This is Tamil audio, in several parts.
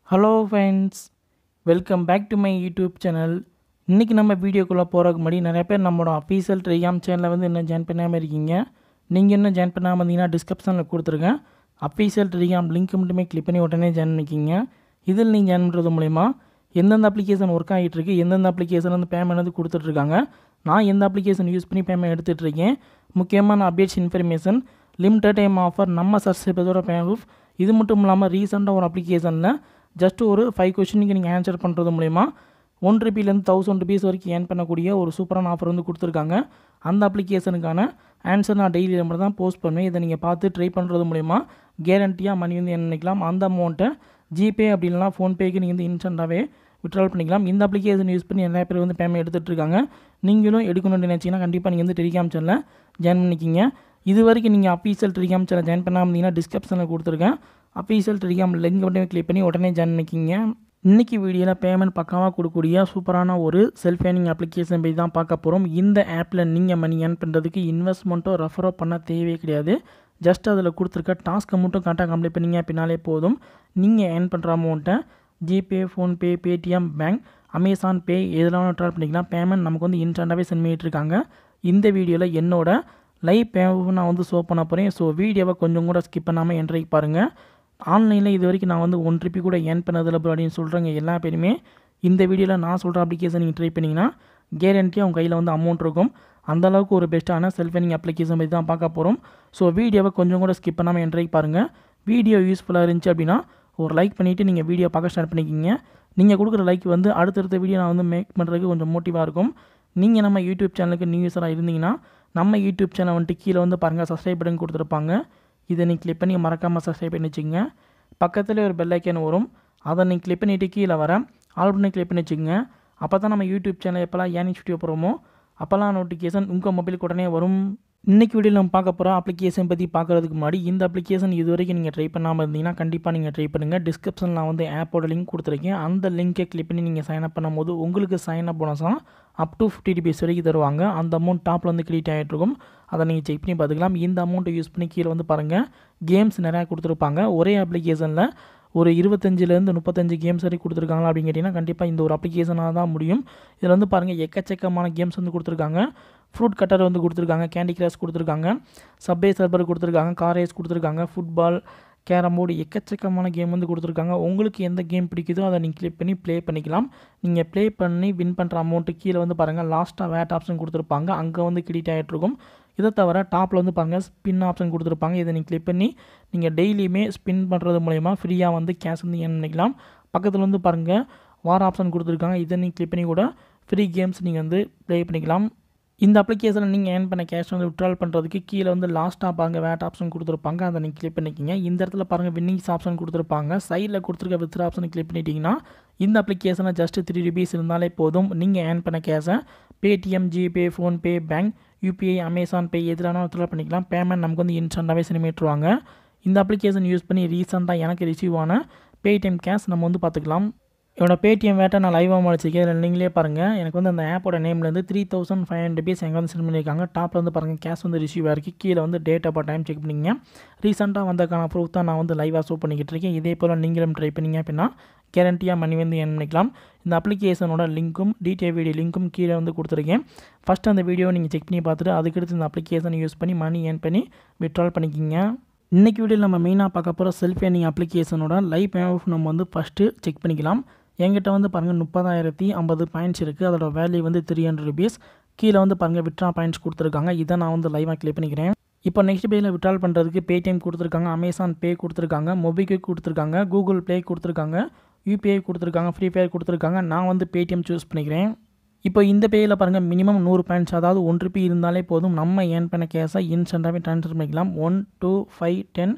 hello friends welcome back to my YouTube channel இன்றைக்கி நம்ம வீடியோக்குள்ளே போகிறதுக்கு முன்னாடி நிறைய பேர் நம்மளோட அஃபீஷியல் டெலிகிராம் சேனலில் வந்து இன்னும் ஜாயின் பண்ணாமல் இருக்கீங்க நீங்கள் இன்னும் ஜாயின் பண்ணாமல் இருந்தீங்கன்னா டிஸ்கிரிப்ஷனில் கொடுத்துருக்கேன் அஃபீஷியல் டெலிகிராம் லிங்க் மட்டுமே கிளிக் பண்ணி உடனே ஜாயின் பண்ணிக்கிங்க இதில் நீங்கள் ஜாயின் பண்ணுறது மூலிமா எந்தெந்த அப்ளிகேஷன் ஒர்க் ஆகிட்டு இருக்கு எந்தெந்த அப்ளிகேஷன் வந்து பேமெண்ட் வந்து கொடுத்துட்ருக்காங்க நான் எந்த அப்ளிகேஷன் யூஸ் பண்ணி பேமெண்ட் எடுத்துகிட்டு இருக்கேன் முக்கியமான updates information limited time offer நம்ம சப்ஸ்கிரைபர்ஸோட பேமெண்ட் இது மட்டும் இல்லாமல் ரீசெண்டாக ஒரு அப்ளிகேஷனில் ஜஸ்ட் ஒரு ஃபைவ் கொஷினுக்கு நீங்கள் ஆன்சர் பண்ணுறது மூலிமா ஒன் ருபிலேருந்து தௌசண்ட் ருபீஸ் வரைக்கும் ஏர்ன் பண்ணக்கூடிய ஒரு சூப்பரான ஆஃபர் வந்து கொடுத்துருக்காங்க அந்த அப்ளிகேஷனுக்கான ஆன்சர் நான் டெய்லி நம்பர் தான் போஸ்ட் பண்ணுவேன் இதை நீங்கள் பார்த்து ட்ரை பண்ணுறது மூலிமா கேரண்டியாக மணி வந்து என்ன நினைக்கலாம் அந்த அமௌண்ட்டை ஜிபே அப்படி இல்லைனா ஃபோன்பேக்கு நீங்கள் வந்து இன்ஸ்டண்ட்டாகவே விட்ரால் பண்ணிக்கலாம் இந்த அப்ளிகேஷன் யூஸ் பண்ணி நிறைய பேர் வந்து பேமெண்ட் எடுத்துகிட்டு இருக்காங்க நீங்களும் எடுக்கணும்னு நினச்சிங்கன்னா கண்டிப்பாக நீங்கள் வந்து டெலிகிராம் சேனலில் ஜாயின் பண்ணிக்கிங்க இது வரைக்கும் நீங்கள் அஃபீஷியல் டெலிகிராம் சேனல் ஜாயின் பண்ணாமல் இருந்தீங்கன்னா டிஸ்கிரிப்ஷனில் கொடுத்துருக்கேன் அஃபீஷியல் டெலிகிராம் லிங்க் மட்டும் கிளிக் பண்ணி உடனே ஜாயின் பண்ணிக்கிங்க இன்றைக்கி வீடியோவில் பேமெண்ட் பக்காவாக கொடுக்கக்கூடிய சூப்பரான ஒரு செல்ஃப் ஏர்னிங் அப்ளிகேஷன் பற்றி தான் பார்க்க போகிறோம் இந்த ஆப்பில் நீங்கள் மணி ஏர்ன் பண்ணுறதுக்கு இன்வெஸ்ட்மெண்ட்டோ ரெஃபரோ பண்ண தேவையே கிடையாது ஜஸ்ட் அதில் கொடுத்துருக்க டாஸ்க்கை மட்டும் கரெக்டாக கம்ப்ளீட் பண்ணிங்க அப்படின்னாலே போதும் நீங்கள் ஏர்ன் பண்ணுற அமௌண்ட்டை GPay PhonePe Paytm bank Amazon pay எதெல்லாம் ட்ரால் பண்ணிக்கலாம் பேமெண்ட் நமக்கு வந்து இன்ஸ்டண்ட்டாகவே சென்ட் பண்ணிகிட்டு இருக்காங்க இந்த வீடியோவில் என்னோட லைவ் பேமெண்ட் நான் வந்து ஷோ பண்ண போகிறேன் ஸோ வீடியோவை கொஞ்சம் கூட ஸ்கிப் பண்ணாமல் என்ட்ரை பாருங்கள் ஆன்லைனில் இது வரைக்கும் நான் வந்து ஒன் ட்ரிப்பி கூட ஏர்ன் பண்ணதில்லை ப்ரோ அப்படின்னு சொல்கிறேங்க எல்லா பேருமே இந்த வீடியோவில் நான் சொல்கிற அப்ளிகேஷன் நீங்கள் ட்ரை பண்ணிங்கன்னா கேரண்டியாக உங்கள் கையில் வந்து அமௌண்ட் இருக்கும் அந்தளவுக்கு ஒரு பெஸ்ட்டான செல்ஃப் ஏர்னிங் அப்ளிகேஷன் பற்றி தான் பார்க்க போகிறோம் ஸோ வீடியோவை கொஞ்சம் கூட ஸ்கிப் பண்ணாமல் என்ட்ரை பாருங்கள் வீடியோ யூஸ்ஃபுல்லாக இருந்துச்சு அப்படின்னா ஒரு லைக் பண்ணிவிட்டு நீங்கள் வீடியோ பார்க்க ஸ்டார்ட் பண்ணிக்கிங்க நீங்கள் கொடுக்குற லைக் வந்து அடுத்தடுத்த வீடியோ நான் வந்து மேக் பண்ணுறதுக்கு கொஞ்சம் மோட்டிவாக இருக்கும் நீங்கள் நம்ம யூடியூப் சேனலுக்கு நியூ யூஸராக இருந்தீங்கன்னா நம்ம யூடியூப் சேனல் வந்துட்டு கீழே வந்து பாருங்கள் சப்ஸ்கிரைப் பட்டன் கொடுத்துருப்பாங்க இதை நீங்கள் கிளிக் பண்ணி மறக்காமல் சப்ஸ்கிரைப் பண்ணி வச்சுக்கோங்க பக்கத்தில் ஒரு பெல் ஐக்கன் வரும் அதை நீங்கள் கிளிக் பண்ணிவிட்டு கீழே வர ஆல் பண்ணி கிளிக் பண்ணி வச்சுக்கோங்க அப்போ தான் நம்ம யூடியூப் சேனல் எப்போல்லாம் ஏனிக்ஸ் வீடியோ போகிறோமோ அப்போல்லாம் நோட்டிஃபிகேஷன் உங்கள் மொபைலுக்கு உடனே வரும் இன்றைக்கி வீடியோவில் நம்ம பார்க்க போகிற அப்ளிகேஷன் பற்றி பார்க்குறதுக்கு முன்னாடி இந்த அப்ளிகேஷன் இது வரைக்கும் நீங்கள் ட்ரை பண்ணாமல் இருந்தீங்கன்னா கண்டிப்பாக நீங்கள் ட்ரை பண்ணுங்கள் டிஸ்கிரிப்ஷனில் நான் வந்து ஆப்போட லிங்க் கொடுத்துருக்கேன் அந்த லிங்கை கிளிக் பண்ணி நீங்கள் சைன் அப் பண்ணும்போது உங்களுக்கு சைன் அப் போனஸாக அப் டு ஃபிஃப்டி ருபீஸ் வரைக்கும் தருவாங்க அந்த அமௌண்ட் டாப்பில் வந்து கிரெடிட் ஆகிட்டு இருக்கும் அதை நீங்கள் செக் பண்ணி பார்த்துக்கலாம் இந்த அமௌண்ட்டை யூஸ் பண்ணி கீழே வந்து பாருங்கள் கேம்ஸ் நிறையா கொடுத்துருப்பாங்க ஒரே அப்ளிகேஷனில் ஒரு இருபத்தஞ்சிலேருந்து முப்பத்தஞ்சு கேம்ஸ் வரைக்கும் கொடுத்துருக்காங்களா அப்படின்னு கேட்டிங்கன்னா கண்டிப்பாக இந்த ஒரு அப்ளிகேஷனாக தான் முடியும் இதில் வந்து பாருங்கள் எக்கச்சக்கமான கேம்ஸ் வந்து கொடுத்துருக்காங்க ஃப்ரூட் கட்டர் வந்து கொடுத்துருக்காங்க கேண்டி கிராஷ் கொடுத்துருக்காங்க சப்வே சர்பர் கொடுத்துருக்காங்க கார் ரேஸ் கொடுத்துருக்காங்க ஃபுட்பால் கேரம் போர்டு எக்கச்சக்கமான கேம் வந்து கொடுத்துருக்காங்க உங்களுக்கு எந்த கேம் பிடிக்குதோ அதை நீங்கள் கிளிக் பண்ணி ப்ளே பண்ணிக்கலாம் நீங்கள் ப்ளே பண்ணி வின் பண்ணுற அமௌண்ட்டு கீழே வந்து பாருங்கள் லாஸ்ட்டாக வேட் ஆப்ஷன் கொடுத்துருப்பாங்க அங்கே வந்து கிரெடிட் ஆகிட்ருக்கும் இதை தவிர டாப்பில் வந்து பாருங்கள் ஸ்பின் ஆப்ஷன் கொடுத்துருப்பாங்க இதை நீங்கள் கிளிக் பண்ணி நீங்கள் டெய்லியுமே ஸ்பின் பண்ணுறது மூலயமா ஃப்ரீயாக வந்து கேஷ் வந்து ஏர்ன் பண்ணிக்கலாம் பக்கத்தில் வந்து பாருங்கள் வார் ஆப்ஷன் கொடுத்துருக்காங்க இதை நீங்கள் கிளிக் பண்ணி கூட ஃப்ரீ கேம்ஸ் நீங்கள் வந்து ப்ளே பண்ணிக்கலாம் இந்த அப்ளிகேஷனில் நீங்கள் ஏர்ன் பண்ண கேஷ் வந்து விட்ரால் பண்ணுறதுக்கு கீழே வந்து லாஸ்ட்டாக பாருங்கள் வேட் ஆப்ஷன் கொடுத்துருப்பாங்க அதை நீங்கள் கிளிக் பண்ணிக்கிங்க இந்த இடத்துல பாருங்கள் வின்னிங்ஸ் ஆப்ஷன் கொடுத்துருப்பாங்க சைடில் கொடுத்துருக்க வித்ரா ஆப்ஷன் கிளிக் பண்ணிட்டீங்கன்னா இந்த அப்ளிகேஷனை ஜஸ்ட் த்ரீ ருபீஸ் இருந்தாலே போதும் நீங்கள் ஏர்ன் பண்ண கேஷை Paytm GPay PhonePe bank UPI Amazon pay எதுலானா வித்ரா பண்ணிக்கலாம் பேமெண்ட் நமக்கு வந்து இன்ஸ்டண்ட்டாகவே செனிமேட்டுருவாங்க இந்த அப்ளிகேஷன் யூஸ் பண்ணி ரீசெண்டாக எனக்கு ரிசீவ் ஆன பேடிஎம் கேஷ் நம்ம வந்து பார்த்துக்கலாம் என்னோட பேடிஎம் வேட்டை நான் லைவாக முடிச்சிருக்கேன் இதில் நீங்களே பாருங்கள் எனக்கு வந்து அந்த ஆப்போட நேம்லேருந்து three thousand five hundred rupees எங்கே வந்து சென்ட் பண்ணியிருக்காங்க டாப்பில் வந்து பாருங்கள் கேஷ் வந்து ரிசீவ் ஆகிருக்கு கீழே வந்து டேட் அப்போ டைம் செக் பண்ணிங்க ரீசெண்டாக வந்ததுக்கான ப்ரூஃப் தான் நான் வந்து லைவாக ஷோ பண்ணிக்கிட்டு இருக்கேன் இதே போல் நீங்களும் ட்ரை பண்ணிங்க அப்படின்னா கேரண்டியாக மணி வந்து ஏர்ன் பண்ணிக்கலாம் இந்த அப்ளிகேஷனோட லிங்க்கும் டிடிஏ வீடியோ லிங்க்கும் கீழே வந்து கொடுத்துருக்கேன் ஃபஸ்ட் அந்த வீடியோ நீங்கள் செக் பண்ணி பார்த்துட்டு அதுக்கடுத்து இந்த அப்ளிகேஷனை யூஸ் பண்ணி மணி ஏர்ன் பண்ணி விட்ரால் பண்ணிக்கிங்க இன்றைக்கி வீடியோவில் நம்ம மெயினாக பார்க்க போகிற செல்ஃப் ஏர்னிங் அப்ளிகேஷனோட லைவ் பேமெண்ட் நம்ம வந்து ஃபஸ்ட்டு செக் பண்ணிக்கலாம் என்கிட்ட வந்து பாருங்கள் முப்பதாயிரத்தி ஐம்பது பாயிண்ட்ஸ் இருக்குது அதோட வேல்யூ வந்து த்ரீ ஹண்ட்ரட் ருபீஸ் கீழே வந்து பாருங்கள் விட்ரா பாயிண்ட்ஸ் கொடுத்துருக்காங்க இதை நான் வந்து லைவாக கிளிக் பண்ணிக்கிறேன் இப்போ நெக்ஸ்ட் பேயில் விட்ரால் பண்ணுறதுக்கு பேடிஎம் கொடுத்துருக்காங்க அமேசான் பே கொடுத்துருக்காங்க மொபிக்விக் கொடுத்துருக்காங்க கூகுள் ப்ளே கொடுத்துருக்காங்க யூபிஐ கொடுத்துருக்காங்க ஃப்ரீ ஃபயர் கொடுத்துருக்காங்க நான் வந்து பேடிஎம் சூஸ் பண்ணிக்கிறேன் இப்போ இந்த பேயில் பாருங்கள் மினிமம் நூறு பாயிண்ட்ஸ் அதாவது ஒன் ருபி இருந்தாலே போதும் நம்ம ஏர்ன் பண்ண கேஸை இன்ஸ்டண்ட்டாகவே ட்ரான்ஸ்ஃபர் பண்ணிக்கலாம் one two five ten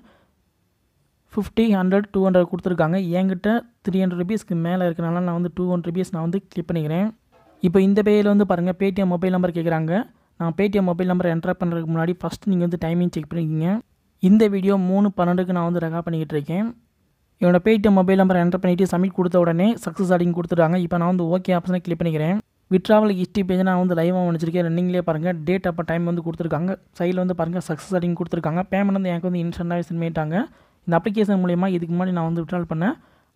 fifty hundred two hundred கொடுத்துருக்காங்க என்கிட்ட த்ரீ ஹண்ட்ரட் ருபீஸ்க்கு மேலே இருக்கிறனால நான் வந்து டூ ஹண்ட்ரட் ருபீஸ் நான் வந்து கிளிக் பண்ணிக்கிறேன் இப்போ இந்த பேயில் வந்து பாருங்கள் பேடிஎம் மொபைல் நம்பர் கேட்குறாங்க நான் பேடிஎம் மொபைல் நம்பர் என்ட்ரு பண்ணுறதுக்கு முன்னாடி ஃபஸ்ட் நீங்கள் வந்து டைமிங் செக் பண்ணிக்கிங்க இந்த வீடியோ மூணு பன்னெண்டுக்கு நான் வந்து ரெக்கார்ட் பண்ணிக்கிட்டு இருக்கேன் என்னோடய பேடிஎம் மொபைல் நம்பர் என்ட்ரு பண்ணிவிட்டு சப்மிட் கொடுத்த உடனே சக்ஸஸ் ஆடிங் கொடுத்துட்டாங்க இப்போ நான் வந்து ஓகே ஆப்ஷனை கிளிக் பண்ணிக்கிறேன் விட்ராவல் ஹிஸ்ட்ரி பேஜ் நான் வந்து லைவாக முடிச்சிருக்கேன் ரன்னிங்லேயே பாருங்கள் டேட் அப்போ டைம் வந்து கொடுத்துருக்காங்க சைடில் வந்து பாருங்கள் சக்ஸஸ் ஆடிங் கொடுத்துருக்காங்க பேமெண்ட் வந்து எனக்கு வந்து இன்ஸ்டண்ட்டாகவே சென்ட் பண்ணிட்டாங்க இந்த அப்ளிகேஷன் மூலிமா இதுக்கு முன்னாடி நான் வந்து விட்ரால் பண்ணேன்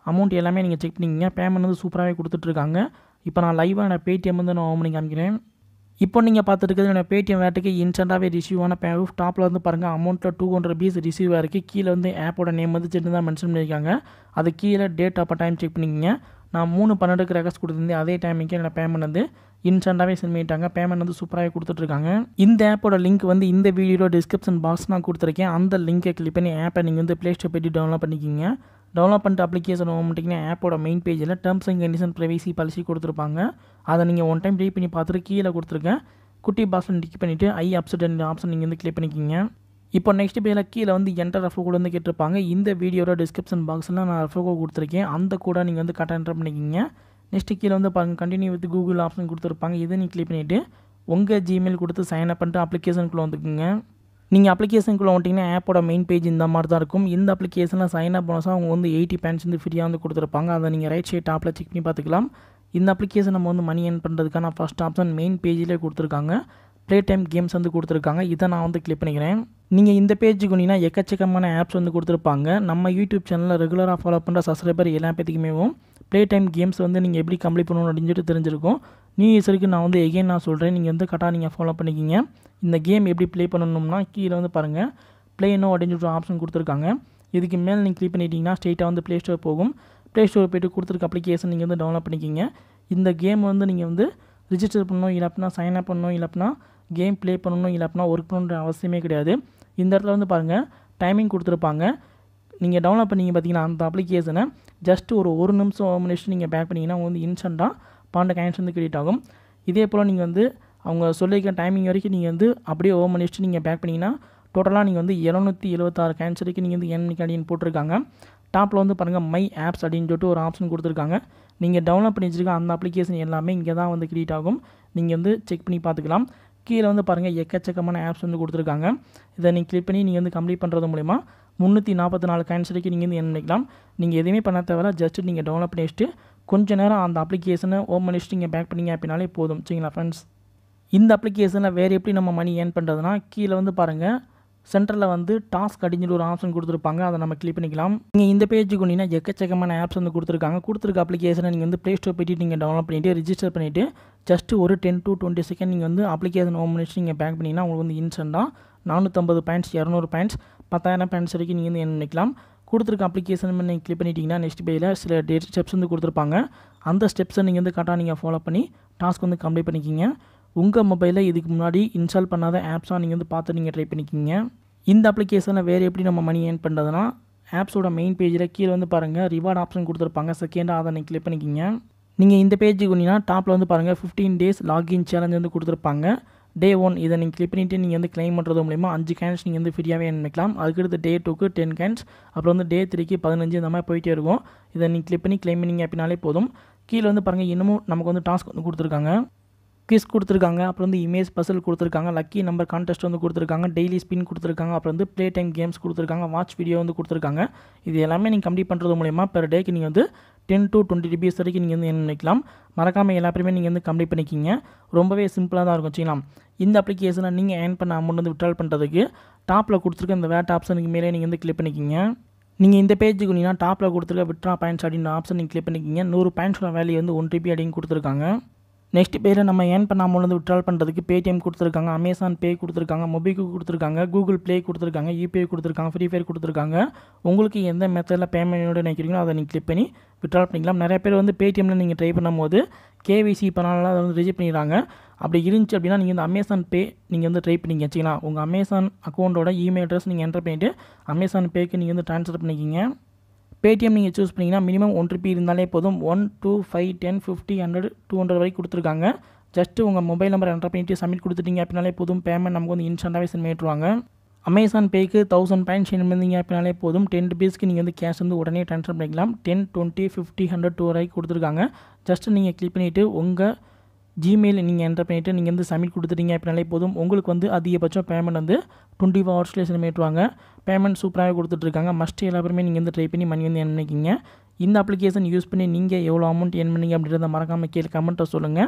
அமௌண்ட் எல்லாமே நீங்கள் செக் பண்ணிக்கிங்க பேமெண்ட் வந்து சூப்பராகவே கொடுத்துட்ருக்காங்க இப்போ நான் லைவாக நான் பேடிஎம் வந்து நான் ஓம் பண்ணி காமிக்கிறேன் இப்போ நீங்கள் பார்த்துருக்கிறது என்னோட பேடிஎம் வேட்டுக்கு இன்ஸ்டண்ட்டாகவே ரிசீவ் ஆன பே டாப்பில் வந்து பாருங்கள் அமௌண்ட்டில் டூ ஹண்ட்ரட் பீஸ் ரிசீவ் ஆயிருக்கு கீழே வந்து ஆப்போட நேம் வந்து சின்ன தான் மென்ஷன் பண்ணியிருக்காங்க அது கீழே டேட் அப்போ டைம் செக் பண்ணிக்கிங்க நான் மூணு பன்னெண்டுக்கு ரெக்வஸ்ட் கொடுத்துருந்தேன் அதே டைமுக்கு என்னோட பேமெண்ட் வந்து இன்ஸ்டண்ட்டாகவே சென்ட் பண்ணிட்டாங்க பேமெண்ட் வந்து சூப்பராகவே கொடுத்துட்ருக்காங்க இந்த ஆப்போட லிங்க் வந்து இந்த வீடியோ டிஸ்கிரிப்ஷன் பாக்ஸ் நான் கொடுத்துருக்கேன் அந்த லிங்கை கிளிக் பண்ணி ஆப்பை நீங்கள் வந்து ப்ளே ஸ்டோர் போய்ட்டு டவுன்லோட் பண்ணிக்கிங்க டவுன்லோட் பண்ணிட்டு அப்ளிகேஷன் ஓமிட்டிங்கன்னா ஆப்போட மெயின் பேஜில் terms and condition privacy policy கொடுத்துருப்பாங்க அதை நீங்கள் ஒன் டைம் ரீட் பண்ணி பார்த்துட்டு கீழே கொடுத்துருக்கேன் குட்டி பாக்ஸில் டிக் பண்ணிவிட்டு ஐ அப்செட் ஆப்ஷன் நீங்கள் வந்து கிளிக் பண்ணிக்கிங்க இப்போ நெக்ஸ்ட் பேஜில் கீழே வந்து என்டர் ரெஃபோ கூட வந்து கேட்டிருப்பாங்க இந்த வீடியோட டிஸ்கிரிப்ஷன் பாக்ஸில் நான் ரெஃபோ கோட் கொடுத்துருக்கேன் அந்த கூட நீங்கள் வந்து கரெக்டாக என்டர் பண்ணிக்கிங்க நெக்ஸ்ட்டு கீழே வந்து பாருங்கள் கண்டினியூ வித் கூகுள் ஆப்ஷன் கொடுத்துருப்பாங்க இதை நீங்கள் கிளிக் பண்ணிவிட்டு உங்கள் ஜிமெயில் கொடுத்து சைன் அப் பண்ணிட்டு அப்ளிகேஷனுக்குள்ளே வந்துக்குங்க நீங்கள் அப்ளிகேஷனுக்குள்ளே வந்துட்டிங்கன்னா ஆப்போட மெயின் பேஜ் இந்த மாதிரி தான் இருக்கும் இந்த அப்ளிகேஷனில் சைன் அப் போனஸாக அவங்க வந்து எயிட்டி பேன்ஸ் வந்து ஃப்ரீயாக வந்து கொடுத்துருப்பாங்க அதை நீங்கள் ரைட் சைட் டாப்பில் செக் பண்ணி பார்த்துக்கலாம் இந்த அப்ளிகேஷன் நம்ம வந்து மணி ஏர்ன் பண்ணுறதுக்கான ஃபஸ்ட் ஆப்ஷன் மெயின் பேஜிலே கொடுத்துருக்காங்க ப்ளே டைம் கேம்ஸ் வந்து கொடுத்துருக்காங்க இதை நான் வந்து கிளிக் பண்ணிக்கிறேன் நீங்கள் இந்த பேஜுக்கு வந்தீங்கன்னா எக்கச்சக்கமான ஆப்ஸ் வந்து கொடுத்துருப்பாங்க நம்ம யூடியூப் சேனலில் ரெகுலராக ஃபாலோ பண்ணுற சப்ஸ்கிரைபர் எல்லா பேத்துக்குமேவும் ப்ளே டைம் கேம்ஸ் வந்து நீங்கள் எப்படி கம்ப்ளீட் பண்ணணும் அப்படின்னு சொல்லிட்டு தெரிஞ்சிருக்கும் நியூ இயர்ஸருக்கு நான் வந்து எகைன் நான் சொல்கிறேன் நீங்கள் வந்து கரெக்டாக நீங்கள் ஃபாலோ பண்ணிக்கிங்க இந்த கேம் எப்படி ப்ளே பண்ணணும்னா கீழே வந்து பாருங்கள் ப்ளே நோ அப்படின்னு சொல்லிட்டு ஆப்ஷன் கொடுத்துருக்காங்க இதுக்கு மேலே நீங்கள் கிளிக் பண்ணிட்டீங்கன்னா ஸ்ட்ரெயிட்டாக வந்து ப்ளே ஸ்டோர் போகும் ப்ளே ஸ்டோர் போய்ட்டு கொடுத்துருக்க அப்ளிகேஷன் நீங்கள் வந்து டவுன்லோட் பண்ணிக்கிங்க இந்த கேம் வந்து நீங்கள் வந்து ரிஜிஸ்டர் பண்ணணும் இல்லை அப்படின்னா சைன் அப் பண்ணணும் இல்லை அப்படின்னா கேம் ப்ளே பண்ணணும் இல்லை அப்படின்னா ஒர்க் பண்ணணுன்ற அவசியமே கிடையாது இந்த இடத்துல வந்து பாருங்கள் டைமிங் கொடுத்துருப்பாங்க நீங்கள் டவுன்லோட் பண்ணிங்க பார்த்தீங்கன்னா அந்த அப்ளிகேஷனை ஜஸ்ட் ஒரு ஒரு நிமிஷம் ஒரு நிமிஷம் நீங்கள் பேக் பண்ணிங்கன்னா வந்து இன்ஸ்டண்ட்டாக பன்னெண்டு கேன்ஸ் வந்து கிரெடிட் ஆகும் இதே போல் நீங்கள் வந்து அவங்க சொல்லியிருக்க டைமிங் வரைக்கும் நீங்கள் வந்து அப்படியே ஓவர் பண்ணிட்டு நீங்கள் பேக் பண்ணிங்கன்னா டோட்டலாக நீங்கள் வந்து இரநூத்தி எழுபத்தாறு கேன்ஸ் வரைக்கும் நீங்கள் வந்து என் அப்படின்னு போட்டிருக்காங்க டாப்பில் வந்து பாருங்கள் மை ஆப்ஸ் அப்படின்னு சொல்லிட்டு ஒரு ஆப்ஷன் கொடுத்துருக்காங்க நீங்கள் டவுன்லோட் பண்ணி வச்சுருக்க அந்த அப்ளிகேஷன் எல்லாமே இங்கே தான் வந்து கிரெடிட் ஆகும் நீங்கள் வந்து செக் பண்ணி பார்த்துக்கலாம் கீழே வந்து பாருங்கள் எக்கச்சக்கமான ஆப்ஸ் வந்து கொடுத்துருக்காங்க இதை நீங்கள் கிளிக் பண்ணி நீங்கள் வந்து கம்ப்ளீட் பண்ணுறது மூலிமா முந்நூற்றி நாற்பத்தி நாலு காயின்ஸ் வரைக்கும் நீங்கள் வந்து என்ன பண்ணிக்கலாம் நீங்கள் எதுவுமே பண்ண தேவையில்ல ஜஸ்ட் நீங்கள் டவுன்லோட் பண்ணி வச்சுட்டு கொஞ்ச நேரம் அந்த அப்ளிகேஷனை ஓப்பன் பண்ணி வச்சுட்டு நீங்கள் பேக் பண்ணிங்க அப்படின்னாலே போதும் சரிங்களா ஃப்ரெண்ட்ஸ் இந்த அப்ளிகேஷனில் வேறு எப்படி நம்ம மணி ஏர்ன் பண்ணுறதுனா கீழே வந்து பாருங்கள் சென்டரில் வந்து டாஸ்க் அப்படின்னு ஒரு ஆப்ஷன் கொடுத்துருப்பாங்க அதை நம்ம கிளிக் பண்ணிக்கலாம் நீங்கள் இந்த பேஜுக்கு வந்தீங்கன்னா எக்கச்சக்கமான ஆப்ஸ் வந்து கொடுத்துருக்காங்க கொடுத்துருக்க அப்ளிகேஷனை நீங்கள் வந்து ப்ளே ஸ்டோர் போய்ட்டு நீங்கள் டவுன்லோட் பண்ணிவிட்டு ரிஜிஸ்டர் பண்ணிவிட்டு ஜஸ்ட் ஒரு டென் டு டுவெண்ட்டி செகண்ட் நீங்கள் வந்து அப்ளிகேஷன் ஓப்பன் பண்ணிட்டு நீங்கள் பேக் பண்ணிங்கன்னா உங்களுக்கு வந்து இன்ஸ்டண்ட்டாக நானூற்றம்பது பாயிண்ட்ஸ் இரநூறு பாயிண்ட்ஸ் பத்தாயிரம் பாயிண்ட்ஸ் வரைக்கும் நீங்கள் வந்து என்ன பண்ணிக்கலாம் கொடுத்துருக்க அப்ளிகேஷன் நீங்கள் கிளிக் பண்ணிட்டீங்கன்னா நெக்ஸ்ட் பேஜில் சில டேட் ஸ்டெப்ஸ் வந்து கொடுத்துருப்பாங்க அந்த ஸ்டெப்ஸை நீங்கள் வந்து கரெக்டாக நீங்கள் ஃபாலோ பண்ணி டாஸ்க் வந்து கம்ப்ளீட் பண்ணிக்கிங்க உங்கள் மொபைலில் இதுக்கு முன்னாடி இன்ஸ்டால் பண்ணாத ஆப்ஸாக நீங்கள் வந்து பார்த்து நீங்கள் ட்ரை பண்ணிக்கிங்க இந்த அப்ளிகேஷனில் வேறு எப்படி நம்ம மணி ஏர்ன் பண்ணுறதுனா ஆப்ஸோட மெயின் பேஜில் கீழே வந்து பாருங்கள் ரிவார்ட் ஆப்ஷன் கொடுத்துருப்பாங்க செகண்டாக அதை நீங்கள் கிளிக் பண்ணிக்கிங்க நீங்கள் இந்த பேஜுக்கு வந்தீங்கன்னா டாப்பில் வந்து பாருங்கள் ஃபிஃப்டீன் டேஸ் லாகின் சேலஞ்ச் வந்து கொடுத்துருப்பாங்க டே ஒன் இதை நீங்கள் கிளிக் பண்ணிவிட்டு நீங்கள் வந்து க்ளைம் பண்ணுறது மூலிமா அஞ்சு கேன்ஸ் நீங்கள் வந்து ஃப்ரீயாகவே நினைக்கலாம் அதுக்கடுத்து டே டூக்கு டென் கேன்ஸ் அப்புறம் வந்து டே த்ரீக்கு பதினஞ்சு இந்த மாதிரி போயிட்டே இருக்கும் இதை நீங்கள் கிளிக் பண்ணி க்ளைம் பண்ணிங்க அப்படின்னாலே போதும் கீழே வந்து பாருங்கள் இன்னமும் நமக்கு வந்து டாஸ்க் வந்து கொடுத்துருக்காங்க குவிஸ் கொடுத்துருக்காங்க அப்புறம் வந்து இமேஜ் பசல் கொடுத்துருக்காங்க லக்கி நம்பர் கான்டெஸ்ட் வந்து கொடுத்துருக்காங்க டெய்லி ஸ்பின் கொடுத்துருக்காங்க அப்புறம் வந்து ப்ளே டைம் கேம்ஸ் கொடுத்துருக்காங்க வாட்ச் வீடியோ வந்து கொடுத்துருக்காங்க இது எல்லாமே நீங்கள் கம்ப்ளீட் பண்ணுறது மூலயமா பெர் டேக்கு நீங்கள் வந்து டென் டு டுவெண்ட்டி ருபீஸ் வரைக்கும் நீங்கள் வந்து என்ன நினைக்கலாம் மறக்காமல் எல்லா பேருமே நீங்கள் வந்து கம்ப்ளீட் பண்ணிக்கிங்க ரொம்பவே சிம்பிளாக தான் இருக்கும் வச்சுக்கலாம் இந்த அப்ளிகேஷனை நீங்கள் ஏர்ன் பண்ண அமௌண்ட் வந்து விட்ரால் பண்ணுறதுக்கு டாப்பில் கொடுத்துருக்க இந்த வேட் ஆப்ஷனுக்கு மேலே நீங்கள் வந்து கிளிக் பண்ணிக்கிங்க நீங்கள் இந்த பேஜுக்கு வந்தீங்கன்னா டாப்பில் கொடுத்துருக்க விட்ரா பாயிண்ட்ஸ் அப்படின்னு ஆப்ஷன் நீங்கள் கிளிக் பண்ணிக்கிங்க நூறு பாயிண்ட்ஸோட வேல்யூ வந்து ஒன் ருபி அப்படின்னு கொடுத்துருக்காங்க நெக்ஸ்ட் பேரை நம்ம ஏர்ன் பண்ண அமௌண்ட் வந்து விட்ரால் பண்ணுறதுக்கு பேடிஎம் கொடுத்துருக்காங்க அமேசான் பே கொடுத்துருக்காங்க மொபிக்கு கொடுத்துருக்காங்க கூகுள் ப்ளே கொடுத்துருக்காங்க யூபிஐ கொடுத்துருக்காங்க ஃப்ரீ ஃபயர் கொடுத்துருக்காங்க உங்களுக்கு எந்த மெத்தடில் பேமெண்ட் நினைக்கிறீங்களோ அதை நீங்கள் கிளிக் பண்ணி விட்ரால் பண்ணிக்கலாம் நிறைய பேர் வந்து பேடிஎம்மில் நீங்கள் ட்ரை பண்ணும்போது கேவிசி பண்ணாலும் அதை வந்து ரிஜெக்ட் பண்ணிடுறாங்க அப்படி இருந்துச்சு அப்படின்னா நீங்கள் இந்த அமேசான் பே நீங்கள் வந்து ட்ரை பண்ணிங்க வச்சுக்கலாம் உங்கள் அமேசான் அக்கௌண்ட்டோட இமெயில் அட்ரஸ் நீங்கள் என்டர் பண்ணிவிட்டு அமேசான் பேக்கு நீங்கள் வந்து ட்ரான்ஸ்ஃபர் பண்ணிக்கிங்க பேடிஎம் நீங்கள் சூஸ் பண்ணிங்கன்னா மினிமம் ஒன் ருபி இருந்தாலே போதும் one two five ten fifty hundred two hundred வரைக்கும் கொடுத்துருக்காங்க ஜஸ்ட்டு உங்கள் மொபைல் நம்பர் என்டர் பண்ணிட்டு சப்மிட் கொடுத்துட்டீங்க அப்படின்னாலே போதும் பேமெண்ட் நமக்கு வந்து இன்ஸ்டண்ட்டாகவே சென்ட் பண்ணிட்டுருவாங்க அமேசான் பேக்கு தௌசண்ட் பாயிண்ட் சென்ட் பண்ணீங்க அப்படின்னாலே போதும் டென் ருபீஸ்க்கு நீங்கள் வந்து கேஷ் வந்து உடனே ட்ரான்ஸ்ஃபர் பண்ணிக்கலாம் ten twenty fifty hundred two வரைக்கும் கொடுத்துருக்காங்க ஜஸ்ட்டு நீங்கள் கிளிக் பண்ணிவிட்டு உங்கள் ஜிமெயில் நீங்கள் என்டர் பண்ணிவிட்டு நீங்கள் வந்து சப்மிட் கொடுத்துட்டீங்க அப்படின்னாலே போதும் உங்களுக்கு வந்து அதிகபட்சம் பேமெண்ட் வந்து டுவெண்ட்டி ஃபோர் ஹவர்ஸ்லேயே சென்ட் பண்ணிட்டுருவாங்க பேமெண்ட் சூப்பராகவே கொடுத்துட்ருக்காங்க மஸ்ட் எல்லாருமே நீங்கள் வந்து ட்ரை பண்ணி மணி வந்து என்ன நினைக்கிங்க இந்த அப்ளிகேஷன் யூஸ் பண்ணி நீங்கள் எவ்வளோ அமௌண்ட் என் பண்ணீங்க அப்படின்றத மறக்காமல் கீழே கமெண்ட்டை சொல்லுங்கள்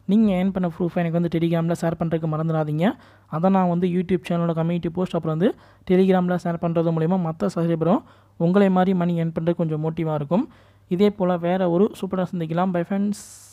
நீங்கள் ஏர்ன் பண்ண ப்ரூஃபை எனக்கு வந்து டெலிகிராமில் ஷேர் பண்ணுறதுக்கு மறந்துடாதீங்க அதை நான் வந்து யூடியூப் சேனலோட கம்யூனிட்டி போஸ்ட் அப்புறம் வந்து டெலிகிராமில் ஷேர் பண்ணுறது மூலிமா மற்ற சப்ஸ்கிரைபரும் உங்களை மாதிரி மணி ஏர்ன் பண்ணுறது கொஞ்சம் மோட்டிவாக இருக்கும் இதே போல் வேறு ஒரு சூப்பராக சந்திக்கலாம் பை ஃப்ரெண்ட்ஸ்